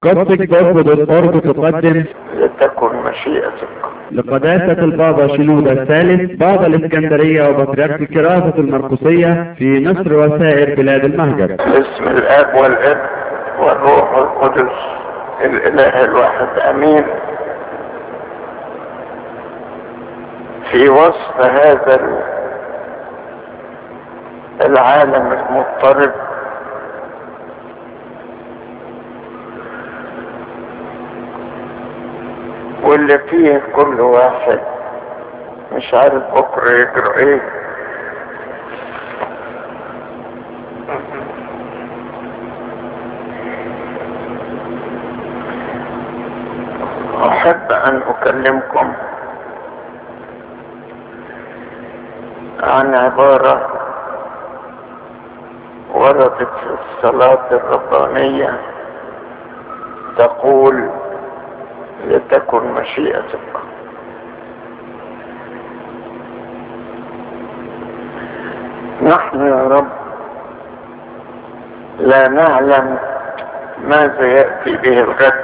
قصدك برفض الأرض تقدم لتكن مشيئتك لقداسة البابا شنودة الثالث بابا الإسكندرية وبطريرك كراسة المرقسية في مصر وسائر بلاد المهجر باسم الاب والابن والروح القدس الاله الواحد امين في وصف هذا ال- العالم المضطرب واللي فيه كل واحد مش عارف بكره يجرى ايه أحب أن أكلمكم عن عبارة وردت في الصلاة الربانية تقول لتكن مشيئتك نحن يا رب لا نعلم ماذا يأتي به الغد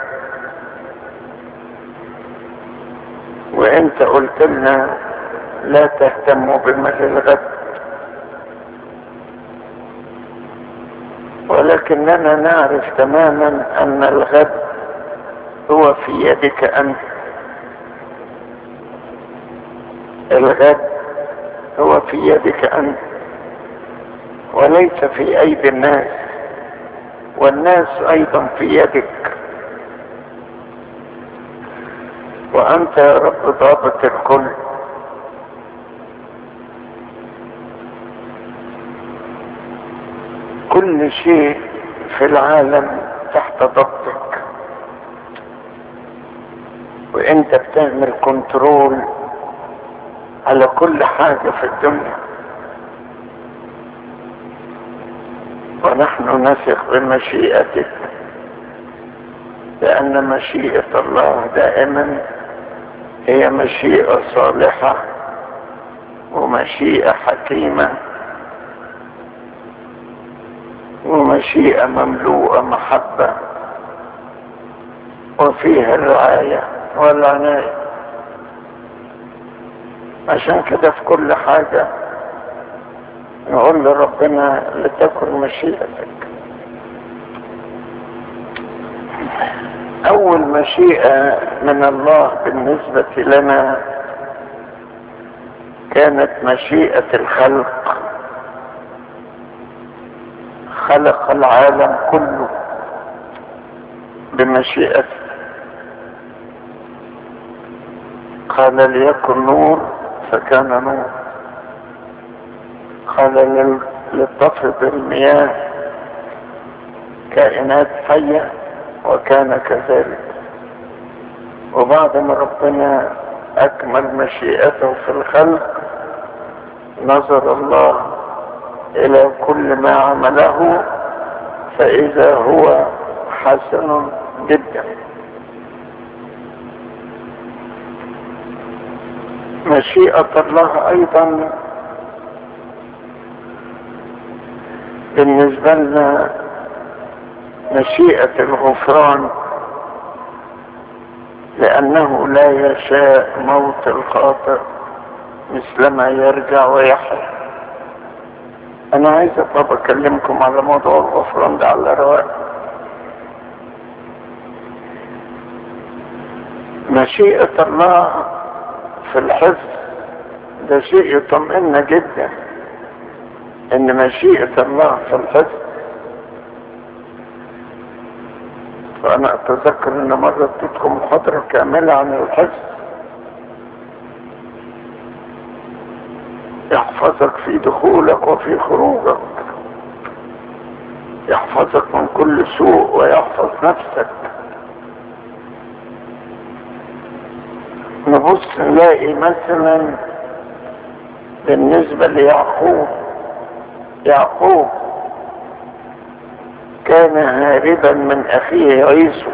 وانت قلت لنا لا تهتموا بما للغد ولكننا نعرف تماما ان الغد هو في يدك انت الغد هو في يدك انت وليس في ايدي الناس والناس ايضا في يدك وأنت يا رب ضابط الكل كل شيء في العالم تحت ضبطك وانت بتعمل كنترول على كل حاجة في الدنيا ونحن نثق بمشيئتك لأن مشيئة الله دائما هي مشيئة صالحة ومشيئة حكيمة ومشيئة مملوءة محبة وفيها الرعاية والعناية عشان كده في كل حاجة نقول لربنا لتكن مشيئتك أول مشيئة من الله بالنسبة لنا كانت مشيئة الخلق خلق العالم كله بمشيئته قال ليكن نور فكان نور قال لل- لتفض المياه كائنات حيه وكان كذلك وبعد ما ربنا أكمل مشيئته في الخلق نظر الله إلى كل ما عمله فإذا هو حسن جدا مشيئة الله أيضا بالنسبة لنا مشيئة الغفران لأنه لا يشاء موت الخاطئ مثلما يرجع ويحيا أنا عايز طب أكلمكم على موضوع الغفران ده على رواق مشيئة الله في الحفظ ده شيء يطمئن جدا إن مشيئة الله في الحفظ فأنا أتذكر أن مرة اديتكم محاضرة كاملة عن الحفظ يحفظك في دخولك وفي خروجك يحفظك من كل سوء ويحفظ نفسك نبص نلاقي مثلا بالنسبة ليعقوب يعقوب كان هاربا من اخيه عيسو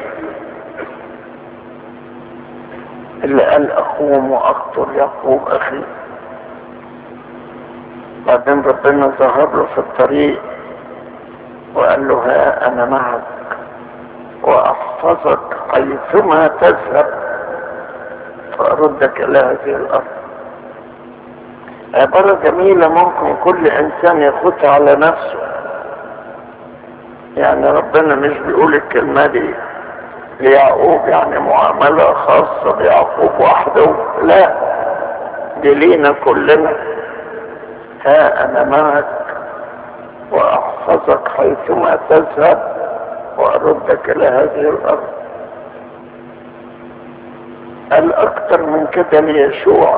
اللي قال اخوه واقتل يعقوب اخي بعدين ربنا ظهر له في الطريق وقال له ها انا معك وأحفظك حيثما تذهب فأردك إلى هذه الأرض عبارة جميلة ممكن كل إنسان ياخدها على نفسه يعني ربنا مش بيقول الكلمة دي ليعقوب يعني معاملة خاصة بيعقوب وحده لا دي لينا كلنا ها أنا معك وأحفظك حيثما تذهب وأردك إلى هذه الأرض قال أكثر من كده ليشوع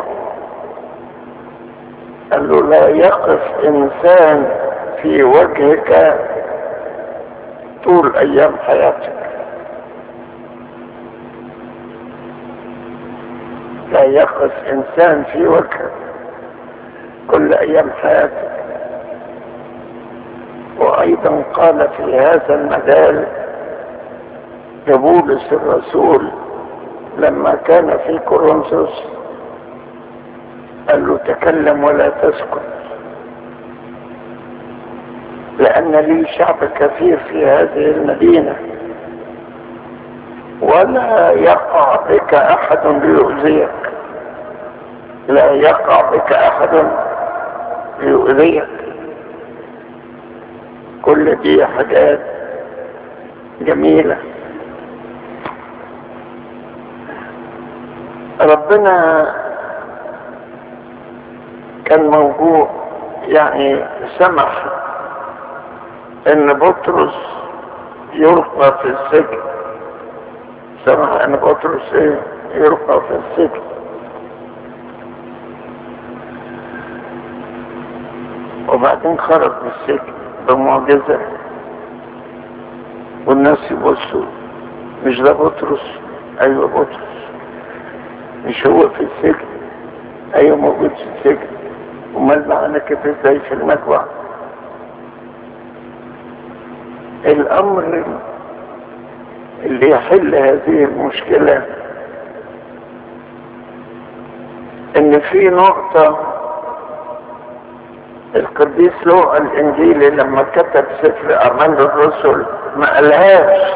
قال له لا يقف إنسان في وجهك طول أيام حياتك لا يقف إنسان في وجهك كل أيام حياتك وأيضا قال في هذا المجال لبولس الرسول لما كان في كورنثوس قال له تكلم ولا تسكت لأن لي شعب كثير في هذه المدينة ولا يقع بك أحد ليؤذيك لا يقع بك أحد ليؤذيك كل دي حاجات جميلة ربنا كان موجود يعني سمح ان بطرس يلقى في السجن سمح ان بطرس ايه يلقى في السجن وبعدين خرج من السجن بمعجزة والناس يبصوا مش ده بطرس ايوه بطرس مش هو في السجن ايوه موجود في السجن امال معانا كده ازاي في المجوع الامر اللي يحل هذه المشكلة ان في نقطة القديس لوقا الانجيلي لما كتب سفر اعمال الرسل ما قالهاش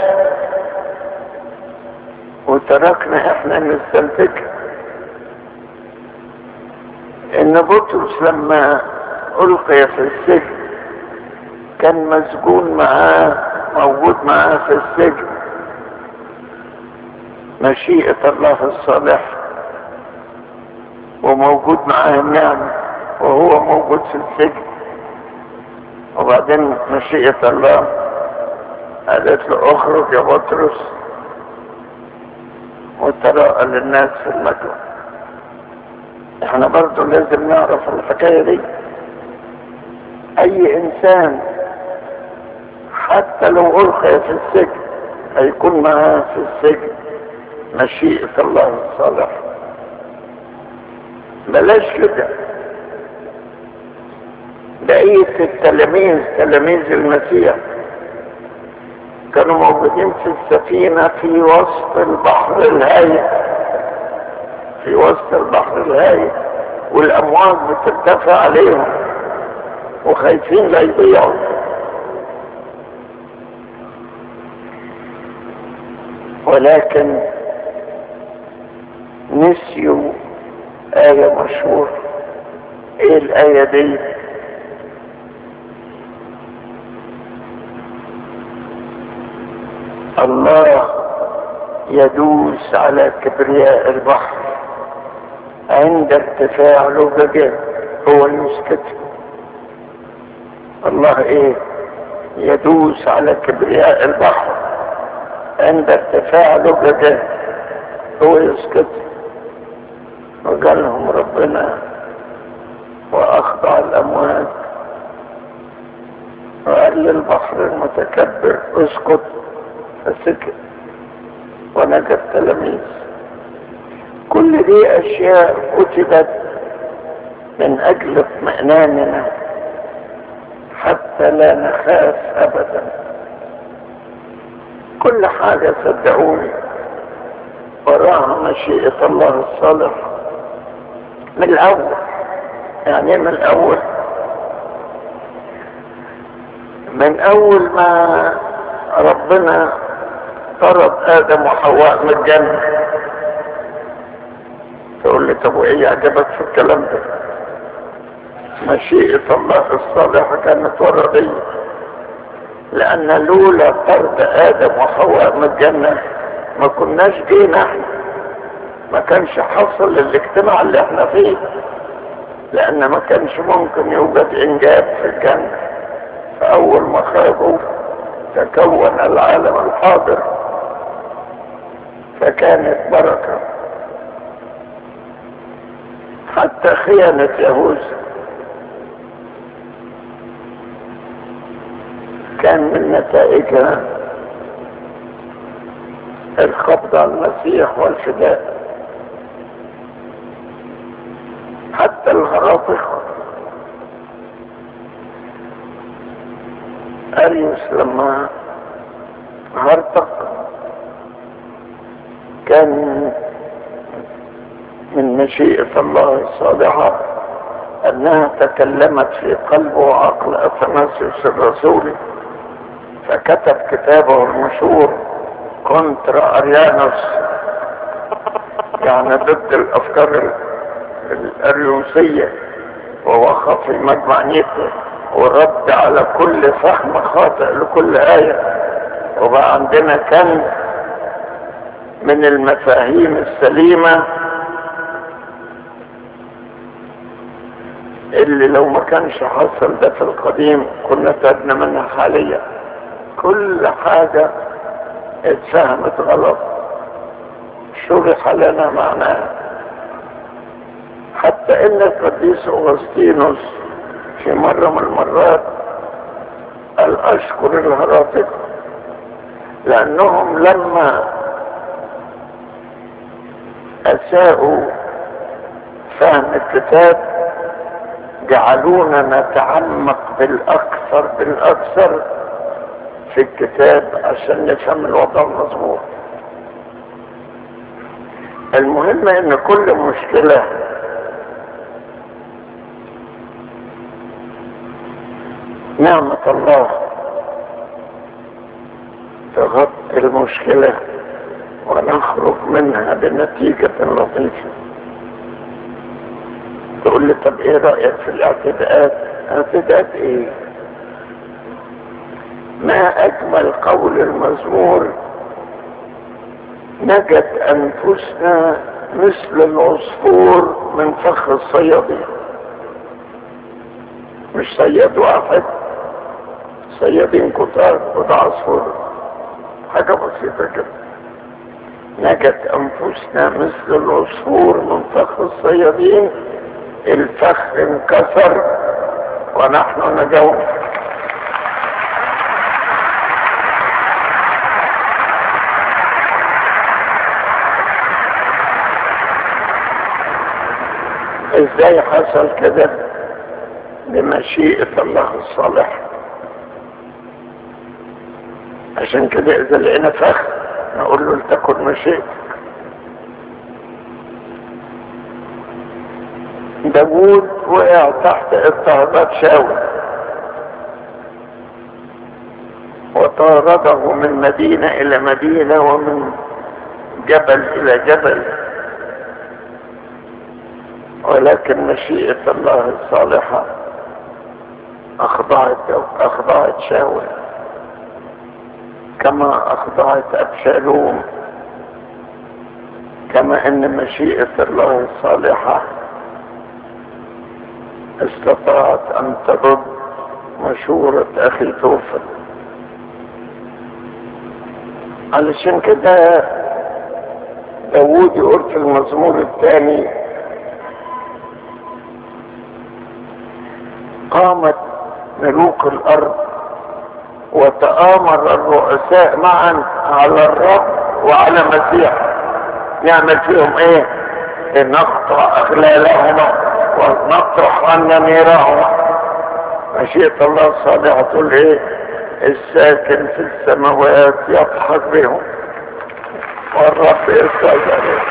وتركنا احنا نستنتجها ان بطرس لما القي في السجن كان مسجون معاه موجود معاه في السجن مشيئة الله الصالح وموجود معاه النعمة وهو موجود في السجن وبعدين مشيئة الله قالت له اخرج يا بطرس وتراءى للناس في المجوى احنا برضو لازم نعرف الحكاية دي اي انسان حتى لو القي في السجن هيكون معاه في السجن مشيئة الله الصالح بلاش كده بقية التلاميذ تلاميذ المسيح كانوا موجودين في السفينة في وسط البحر الهايل في وسط البحر الهايل والأمواج بترتفع عليهم وخايفين لا يضيعوا ولكن نسيوا آية مشهورة ايه الآية دي الله يدوس على كبرياء البحر عند ارتفاع لججه هو يسكت الله ايه يدوس على كبرياء البحر عند ارتفاع لججه هو يسكت وقال لهم ربنا واخضع الامواج وقال للبحر المتكبر اسكت فسكت ونجا التلاميذ كل دي اشياء كتبت من اجل اطمئناننا حتى لا نخاف ابدا كل حاجة صدقوني وراها مشيئة الله الصالح من الاول يعني من الاول من اول ما ربنا طرد ادم وحواء من الجنة تقول لي طب وايه يعجبك في الكلام ده مشيئة الله الصالحة كانت وردية لان لولا طرد ادم وحواء من الجنة ما كناش جينا احنا ما كانش حصل الاجتماع اللي احنا فيه لان ما كانش ممكن يوجد انجاب في الجنة فاول ما خرجوا تكون العالم الحاضر فكانت بركة حتى خيانة يهوذا كان من نتائجها القبض على المسيح والفداء حتى الهرافقة أريوس لما هرطق كان من مشيئة الله الصالحة أنها تكلمت في قلبه وعقل أثناسيوس الرسولي فكتب كتابه المشهور كونترا أريانوس يعني ضد الأفكار الأريوسية ووقف في مجمع نيكو ورد على كل فهم خاطئ لكل آية وبقى عندنا كنز من المفاهيم السليمة اللي لو ما كانش حصل ده في القديم كنا تبنى منها حاليا كل حاجة اتفهمت غلط شرح لنا معناها حتى ان القديس اغسطينوس في مرة من المرات قال اشكر الهرافقة لانهم لما اساءوا فهم الكتاب جعلونا نتعمق بالاكثر بالاكثر في الكتاب عشان نفهم الوضع المظبوط المهم ان كل مشكلة نعمة الله تغطي المشكلة ونخرج منها بنتيجة لطيفة تقول لي طب ايه رأيك في الاعتداءات اعتداءات ايه ما اجمل قول المزمور نجت انفسنا مثل العصفور من فخ الصيادين مش صياد واحد صيادين كتار وده عصفور حاجة بسيطة كده نجت انفسنا مثل العصفور من فخ الصيادين الفخ انكسر ونحن نجوم ازاي حصل كده بمشيئة الله الصالح عشان كده اذا لقينا فخ نقول له لتكن مشيئتك داوود وقع تحت اضطهادات شاول وطارده من مدينة الى مدينة ومن جبل الى جبل ولكن مشيئة الله الصالحة أخضعت أخضعت شاول كما أخضعت أبشالوم كما أن مشيئة الله الصالحة استطاعت أن ترد مشورة أخي توفل علشان كده داوود يقول في المزمور الثاني قامت ملوك الارض وتآمر الرؤساء معا على الرب وعلى مسيح نعمل فيهم ايه نقطع اغلالهما ونطرح عنا نيرهما مشيئة الله الصالحة تقول ايه الساكن في السماوات يضحك بهم والرب يستاذ عليهم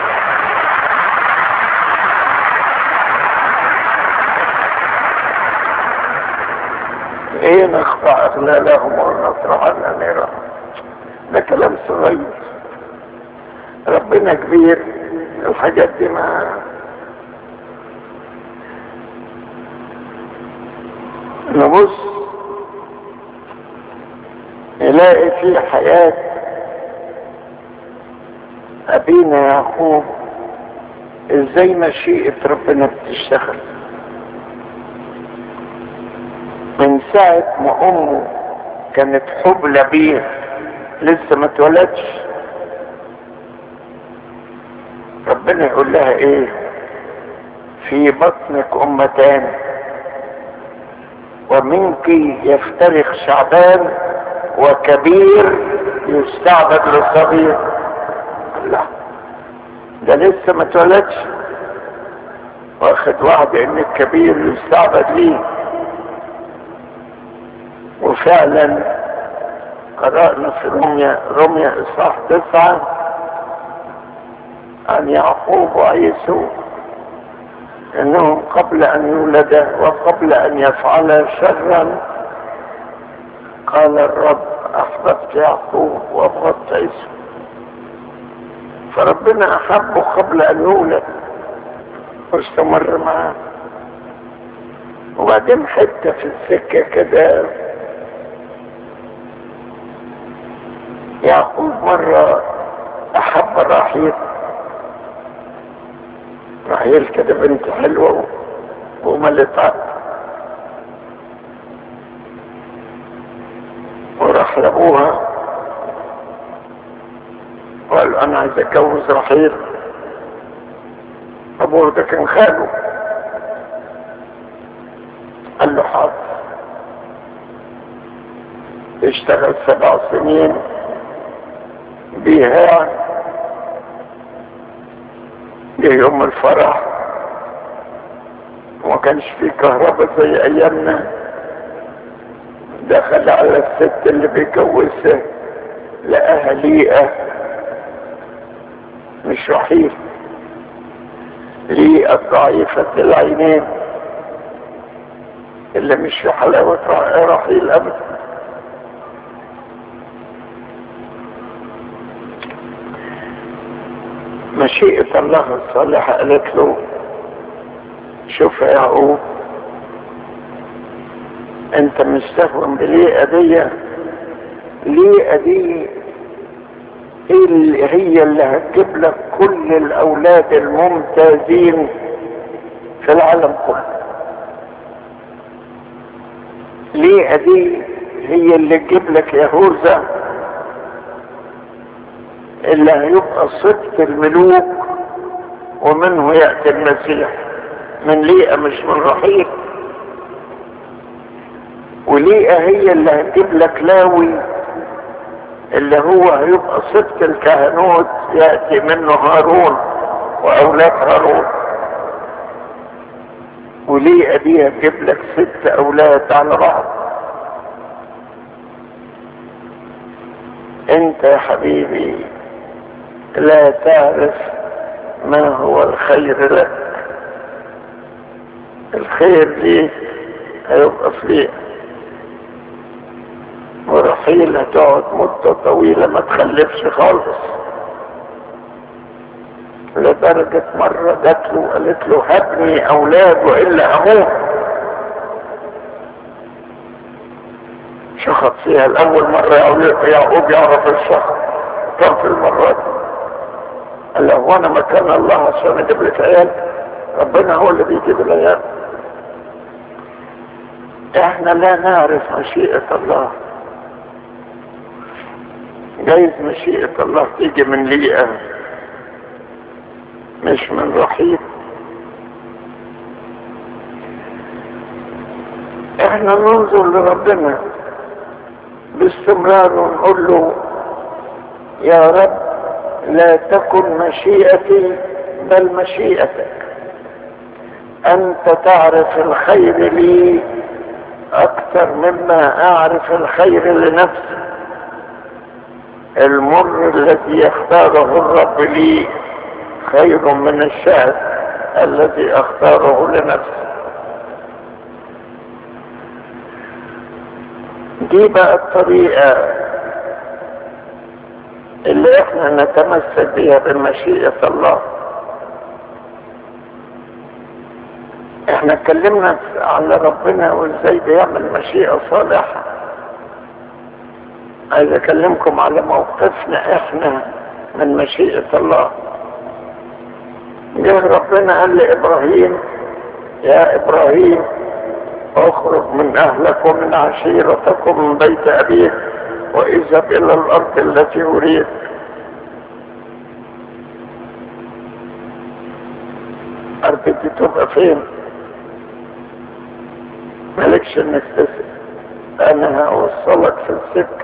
ايه نخضع اغلالهم ونطرح عنا نيرهم ده كلام صغير ربنا كبير الحاجات دي ما نبص نلاقي في حياة أبينا يعقوب ازاي مشيئة ربنا بتشتغل من ساعة ما أمه كانت حبلى بيه لسه ما اتولدش ربنا يقول لها ايه في بطنك امتان ومنك يفترق شعبان وكبير يستعبد للصغير الله ده لسه ما اتولدش واخد وعد ان الكبير يستعبد ليه وفعلا قرأنا في رمية رمية إصحاح تسعة عن يعقوب وعيسو انهم قبل ان يولد وقبل ان يفعل شرا قال الرب احببت يعقوب وابغضت عيسو فربنا احبه قبل ان يولد واستمر معاه وبعدين حته في السكه كده يعقوب مرة أحب راحيل راحيل كده بنت حلوة وملت عقل وراح لأبوها وقال أنا عايز أتجوز رحيل أبوه ده كان خاله قال له حاضر اشتغل سبع سنين بيها جه يوم الفرح وما كانش فيه كهرباء زي ايامنا دخل على الست اللي بيجوزها لقاها ليئة مش رحيل ليئة ضعيفة العينين اللي مش في حلاوة رحيل ابدا مشيئة الله الصالحة قالت له شوف يا يعقوب انت مستهون بليئة دي ليئة دي هي اللي هتجيب لك كل الاولاد الممتازين في العالم كله ليئة دي هي اللي تجيب لك يهوذا اللي هيبقى صدق الملوك ومنه يأتي المسيح من ليئة مش من رحيل وليئة هي اللي هتجيب لك لاوي اللي هو هيبقى صدق الكهنوت يأتي منه هارون وأولاد هارون وليئة دي هتجيب لك ست أولاد على بعض انت يا حبيبي لا تعرف ما هو الخير لك الخير ليك هيبقى فيك ورحيل هتقعد مدة طويلة ما تخلفش خالص لدرجة مرة جات له قالت له هبني أولاد وإلا أموت شخط فيها الأول مرة يعقوب يعرف الشخص كم في المرات قال له هو أنا مكان الله عشان أجيب لك عيال ربنا هو اللي بيجيب العيال احنا لا نعرف مشيئة الله جايز مشيئة الله تيجي من ليئة مش من رحيل احنا ننظر لربنا باستمرار ونقول له يا رب لا تكن مشيئتي بل مشيئتك انت تعرف الخير لي اكثر مما اعرف الخير لنفسي المر الذي يختاره الرب لي خير من الشهد الذي اختاره لنفسي دي بقى الطريقة اللي احنا نتمسك بها بمشيئة الله احنا اتكلمنا على ربنا وازاي بيعمل مشيئة صالحة عايز اكلمكم على موقفنا احنا من مشيئة الله جه ربنا قال لابراهيم يا ابراهيم اخرج من اهلك ومن عشيرتك ومن بيت ابيك واذهب الى الارض التي اريد الارض دي تبقى فين مالكش انك تسأل انا هوصلك في السكة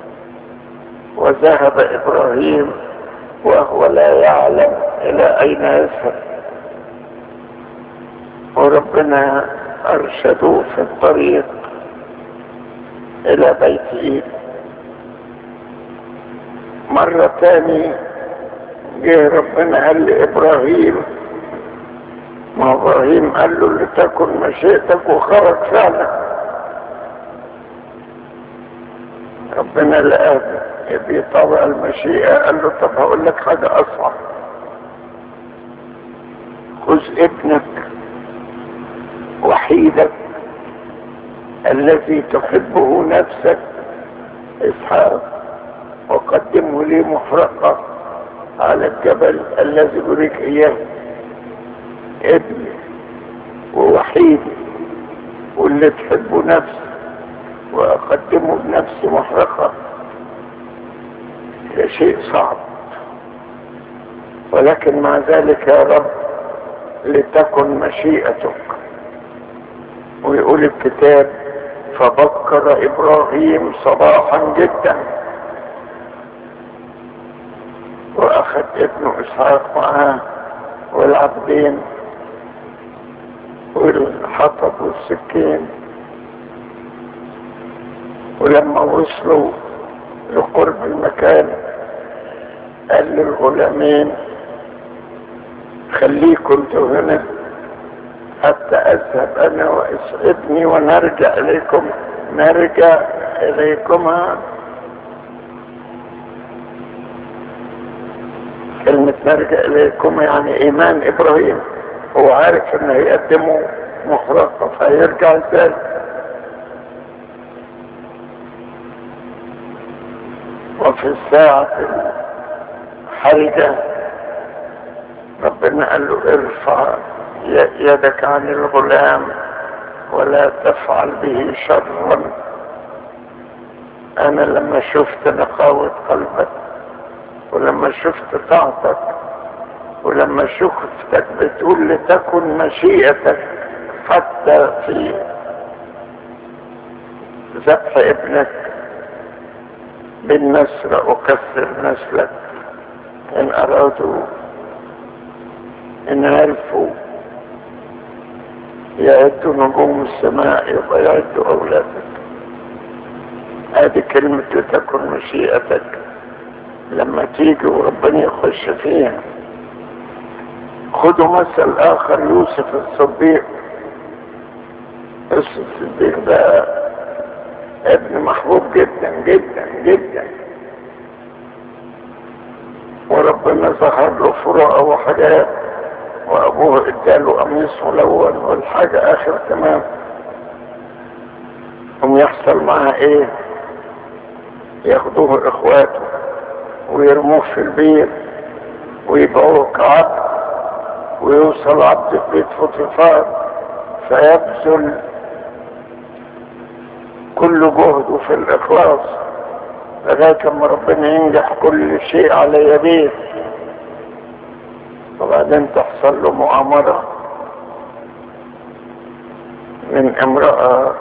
وذهب ابراهيم وهو لا يعلم الى اين يذهب وربنا ارشدوه في الطريق الى بيت ايد مرة تاني جه ربنا قال لابراهيم ما ابراهيم قال له لتكن مشيئتك وخرج فعلا ربنا لقاه بيطبع المشيئة قال له طب هقول لك حاجة اصعب خذ ابنك وحيدك الذي تحبه نفسك اسحاق وقدمه لي محرقة على الجبل الذي أريك إياه ابني ووحيدي واللي تحبه نفسي وأقدمه بنفسي محرقة ده شيء صعب ولكن مع ذلك يا رب لتكن مشيئتك ويقول الكتاب فبكر إبراهيم صباحا جدا واخذ ابنه اسحاق معاه والعبدين والحطب والسكين ولما وصلوا لقرب المكان قال للغلامين خليكم انتوا هنا حتى اذهب انا واسعدني ونرجع اليكم نرجع اليكما كلمة نرجع إليكم يعني إيمان إبراهيم هو عارف إن هيقدموا محرقة فهيرجع إزاي وفي الساعة الحرجة ربنا قال له ارفع يدك عن الغلام ولا تفعل به شرا أنا لما شفت نقاوة قلبك ولما شفت طاعتك ولما شفتك بتقول لتكن مشيئتك حتى في ذبح ابنك بالنسر أكسر نسلك إن أرادوا إن عرفوا يعدوا نجوم السماء يبقى يعدوا أولادك هذه كلمة لتكن مشيئتك لما تيجي وربنا يخش فيها خدوا مثل اخر يوسف الصديق يوسف الصديق ده ابن محبوب جدا جدا جدا وربنا ظهر له فروع وحاجات وابوه اداله قميص ملون والحاجة اخر تمام هم يحصل معها ايه ياخدوه اخواته ويرموه في البير ويبيعوه كعبد ويوصل عبد في بيت فطفار فيبذل كل جهده في الإخلاص لغاية ما ربنا ينجح كل شيء على يديه وبعدين تحصل له مؤامرة من امرأة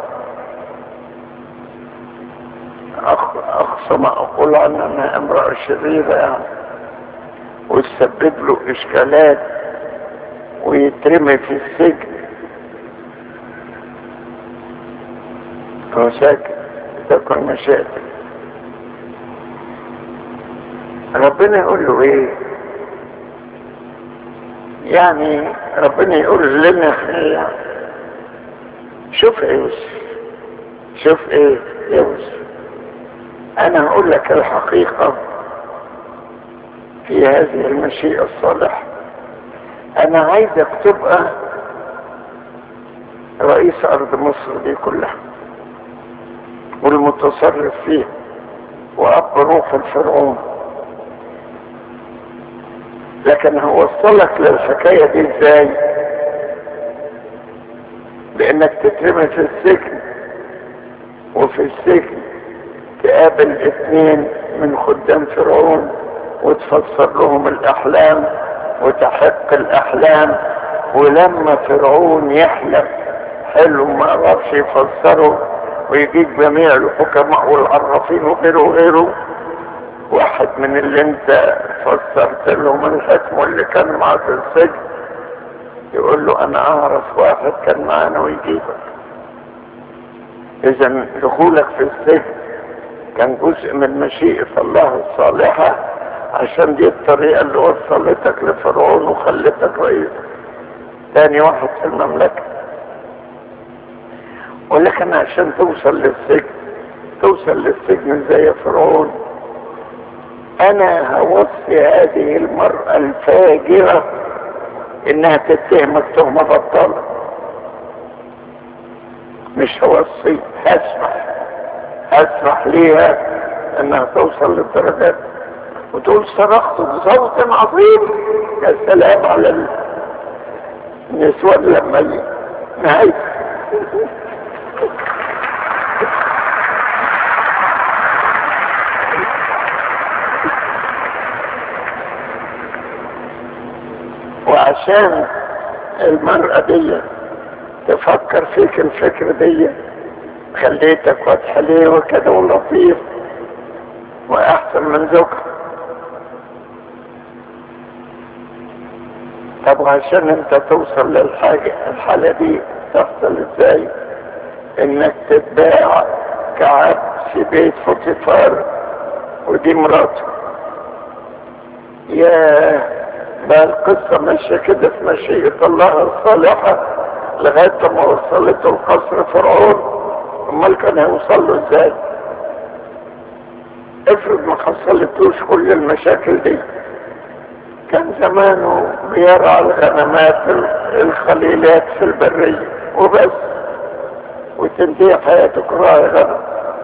اقصى ما اقول عنها انها امرأة شريرة يعني وتسبب له اشكالات ويترمي في السجن هو ساكت تكون مشاكل ربنا يقول له ايه يعني ربنا يقول لنا يعني شوف ايه يوسف شوف ايه يا يوسف انا هقول لك الحقيقة في هذه المشيئة الصالحة انا عايزك تبقى رئيس ارض مصر دي كلها والمتصرف فيها واب روح الفرعون لكن هوصلك للحكاية دي ازاي بانك تترمي في السجن وفي السجن تقابل اثنين من خدام فرعون وتفسر لهم الاحلام وتحق الاحلام ولما فرعون يحلم حلو ما عرفش يفسره ويجيب جميع الحكماء والعرافين وغيره وغيره واحد من اللي انت فسرت لهم الحكم اللي كان معاه في السجن يقول له انا اعرف واحد كان معانا ويجيبك اذا دخولك في السجن كان جزء من مشيئة الله الصالحة عشان دي الطريقة اللي وصلتك لفرعون وخلتك رئيس تاني واحد في المملكة ولكن عشان توصل للسجن توصل للسجن زي فرعون انا هوصي هذه المرأة الفاجرة انها تتهمك تهمة بطالة مش هوصي هسمح هسمح ليها انها توصل للدرجات وتقول صرخت بصوت عظيم يا سلام على النسوان لما نهاية وعشان المرأة دي تفكر فيك الفكرة دي خليتك واضحة ليه وكده ولطيف واحسن من زوجها طب عشان انت توصل للحاجة الحالة دي تحصل ازاي انك تتباع كعبد في بيت فوتيفار ودي مراته يا بقى القصة ماشية كده في مشيئة الله الصالحة لغاية ما وصلته القصر فرعون امال كان هيوصل له ازاي افرض ما حصلتوش كل المشاكل دي كان زمانه بيرعى الغنمات الخليلات في البرية وبس وتنتهي حياتك راعي غنم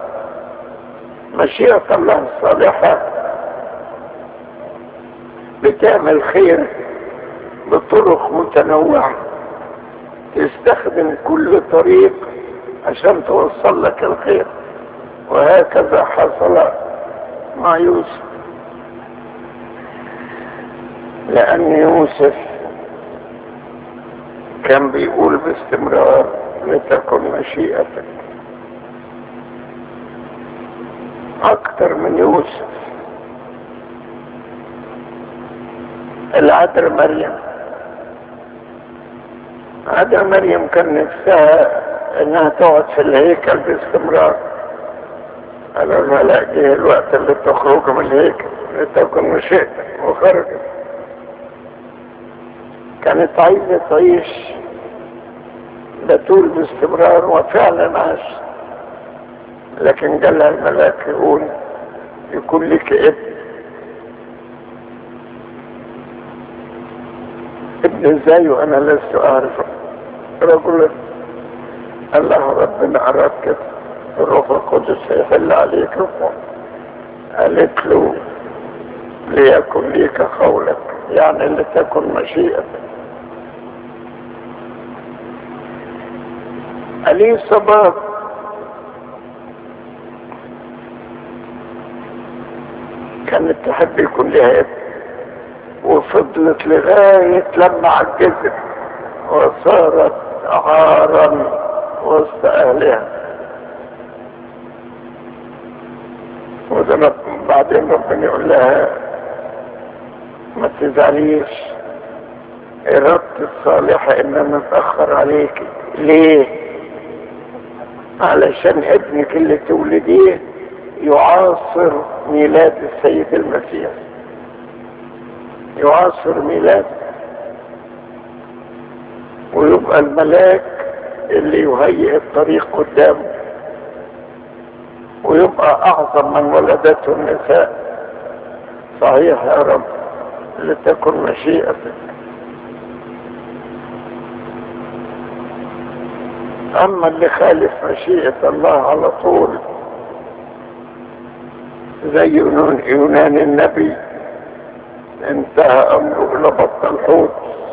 مشيئة الله الصالحة بتعمل خير بطرق متنوعة تستخدم كل طريق عشان توصل لك الخير وهكذا حصل مع يوسف لأن يوسف كان بيقول باستمرار لتكن مشيئتك أكثر من يوسف العذر مريم عذر مريم كان نفسها انها تقعد في الهيكل باستمرار قالوا لها لا جه الوقت اللي تخرج من الهيكل لتكن مشيئتك وخرجت كانت عايزة تعيش بتول باستمرار وفعلا عاش لكن جالها الملاك يقول يكون لك ابن ابن ازاي وانا لست اعرف رجل الله ربنا اراد كده الروح القدس هيحل عليك قالت له ليكن ليك قولك يعني لتكن مشيئتك عليه صباب كانت تحب يكون لها ابن وفضلت لغاية لما عجزت وصارت عارا وسط اهلها وده بعدين ربنا يقول لها ما تزعليش ارادتي الصالحة ان انا اتأخر عليك ليه علشان ابنك اللي تولديه يعاصر ميلاد السيد المسيح يعاصر ميلاد ويبقى الملاك اللي يهيئ الطريق قدامه ويبقى اعظم من ولدته النساء صحيح يا رب لتكن مشيئتك اما اللي خالف مشيئة الله على طول زي يونان, يونان النبي انتهى امره الى بطن الحوت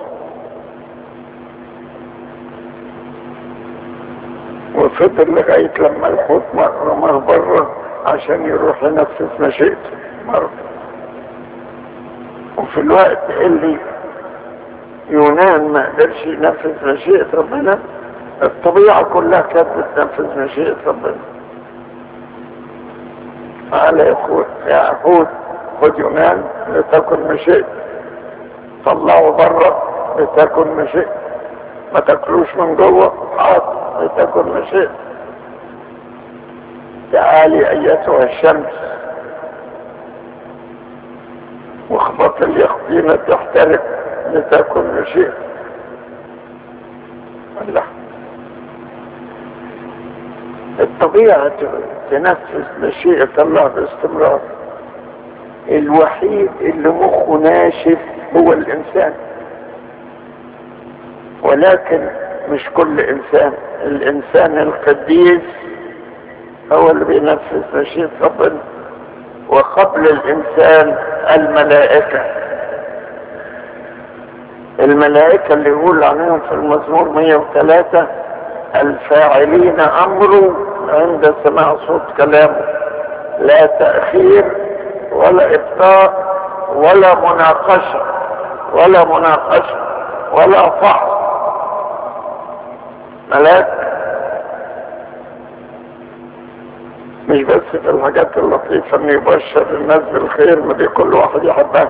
وفضل لغاية لما الحوت رماه بره عشان يروح ينفذ مشيئته مرة وفي الوقت اللي يونان ما قدرش ينفذ مشيئة ربنا الطبيعة كلها كانت بتنفذ مشيئة ربنا قال يا اخوت يا حوت خد يونان لتكن مشيئة طلعوا بره لتكن مشيئة ما تاكلوش من جوه حاضر لتكن مشيئة تعالي ايتها الشمس واخبط اليقطينة تحترق لتكن مشيئة الله الطبيعة تنفذ مشيئة الله باستمرار الوحيد اللي مخه ناشف هو الانسان ولكن مش كل انسان الانسان القديس هو اللي بينفذ مشيئة ربنا وقبل الانسان الملائكة الملائكة اللي يقول عنهم في المزمور 103 الفاعلين امره عند سماع صوت كلامه لا تأخير ولا ابطاء ولا مناقشة ولا مناقشة ولا فحص ملاك مش بس في الحاجات اللطيفة ان يبشر الناس بالخير ما دي كل واحد يحبها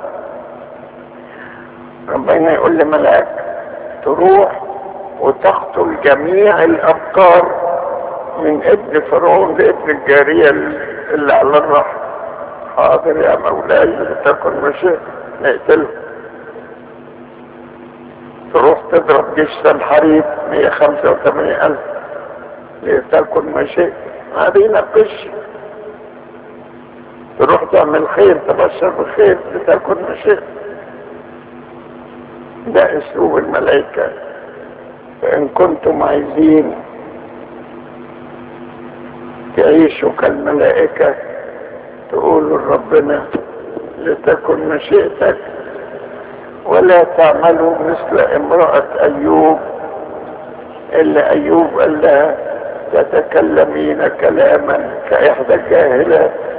ربنا يقول لملاك تروح وتقتل جميع الافكار من ابن فرعون لابن الجارية اللي على الرحم حاضر يا مولاي لتكن مشيئة نقتله تروح تضرب جيش الحريب 185 ألف لتكن مشيئة ما بيناقش تروح تعمل خير تبشر بالخير لتكن مشيئة ده اسلوب الملائكة فان كنتم عايزين تعيشوا كالملائكة تقولوا لربنا لتكن مشيئتك ولا تعملوا مثل امرأة ايوب الا ايوب قال لها تتكلمين كلاما كاحدى الجاهلات